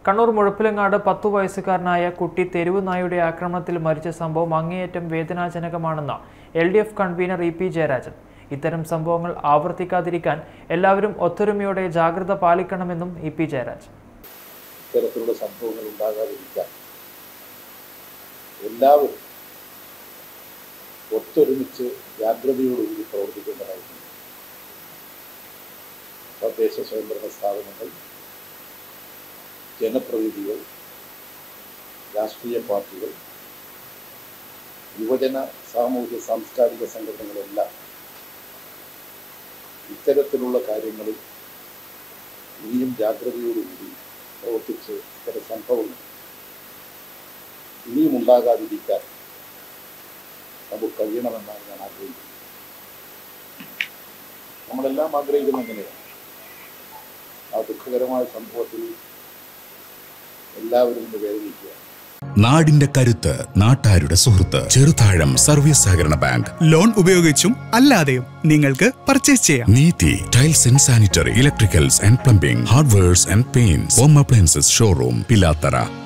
കണ്ണൂർ മുഴപ്പിലങ്ങാട് പത്തു വയസ്സുകാരനായ കുട്ടി തെരുവ് നായുടെ ആക്രമണത്തിൽ മരിച്ച സംഭവം അങ്ങേയറ്റം വേദനാജനകമാണെന്ന് L D F convener E P Jayarajan ഇത്തരം സംഭവങ്ങൾ ആവർത്തിക്കാതിരിക്കാൻ എല്ലാവരും ഒത്തൊരുമയോടെ ജാഗ്രത പാലിക്കണമെന്നും ഇ പി ജയരാജൻ ഇത്തരത്തിലുള്ള സംഭവങ്ങൾ ഉണ്ടാകാതിരിക്കാൻ എല്ലാവരും ഒത്തൊരുമിച്ച് ജാഗ്രതയോടുകൂടി പ്രവർത്തിക്കേണ്ടതായിട്ടുണ്ട് തദ്ദേശ സ്വയംഭരണ സ്ഥാപനങ്ങൾ ജനപ്രതിനിധികൾ രാഷ്ട്രീയ പാർട്ടികൾ യുവജന സാമൂഹ്യ സാംസ്കാരിക സംഘടനകളെല്ലാം ഇത്തരത്തിലുള്ള കാര്യങ്ങളിൽ ഇനിയും ജാഗ്രതയോടുകൂടി പ്രവർത്തിച്ച് ഇത്തരം സംഭവങ്ങൾ ഇനിയും ഉണ്ടാകാതിരിക്കാൻ നമുക്ക് കഴിയണമെന്നാണ് ഞാൻ ആഗ്രഹിക്കുന്നത് നമ്മളെല്ലാം ആഗ്രഹിക്കുന്നത് എങ്ങനെയാണ് ആ ദുഃഖകരമായ സംഭവത്തിൽ എല്ലാവരും ഇന്ന് വേദനിക്കുക നാടിന്റെ കരുത്ത് നാട്ടാരുടെ സുഹൃത്ത് ചെറുതാഴം സർവീസ് സഹകരണ ബാങ്ക് ലോൺ ഉപയോഗിച്ചും അല്ലാതെയും നിങ്ങൾക്ക് പർച്ചേസ് ചെയ്യാം Neethi tiles and sanitary electricals and plumbing hardwares and paints home appliances showroom Pilathara